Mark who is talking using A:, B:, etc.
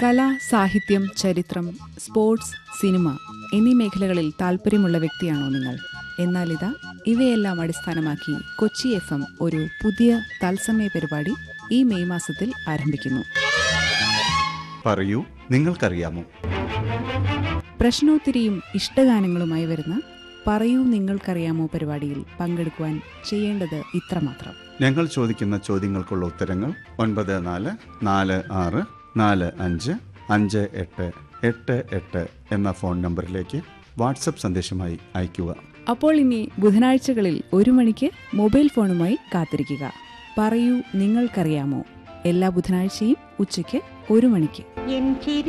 A: കല സാഹിത്യം ചരിത്രം സ്പോർട്സ് സിനിമ എന്നീ മേഖലകളിൽ താല്പര്യമുള്ള വ്യക്തിയാണോ നിങ്ങൾ എന്നാൽ ഇതാ ഇവയെല്ലാം അടിസ്ഥാനമാക്കി കൊച്ചി എഫ് എം ഒരു പുതിയ തത്സമയ പരിപാടി ഈ മെയ് മാസത്തിൽ ആരംഭിക്കുന്നു
B: പറയൂ നിങ്ങൾക്കറിയാമോ
A: പ്രശ്നോത്തരിയും ഇഷ്ടഗാനങ്ങളുമായി വരുന്ന പറയൂ നിങ്ങൾക്കറിയാമോ പരിപാടിയിൽ പങ്കെടുക്കുവാൻ ചെയ്യേണ്ടത് ഇത്രമാത്രം
B: ഞങ്ങൾ ചോദിക്കുന്ന ചോദ്യങ്ങൾക്കുള്ള ഉത്തരങ്ങൾ ഒൻപത് നാല് നാല് ആറ് നാല് അഞ്ച് അഞ്ച് എട്ട് എട്ട് എട്ട് എന്ന ഫോൺ നമ്പറിലേക്ക് വാട്സപ്പ് സന്ദേശമായി അയയ്ക്കുക
A: അപ്പോൾ ഇനി ബുധനാഴ്ചകളിൽ ഒരു മണിക്ക് മൊബൈൽ ഫോണുമായി കാത്തിരിക്കുക പറയൂ നിങ്ങൾക്കറിയാമോ എല്ലാ ബുധനാഴ്ചയും ഉച്ചയ്ക്ക് ഒരു മണിക്ക്
C: എൻ ചിരി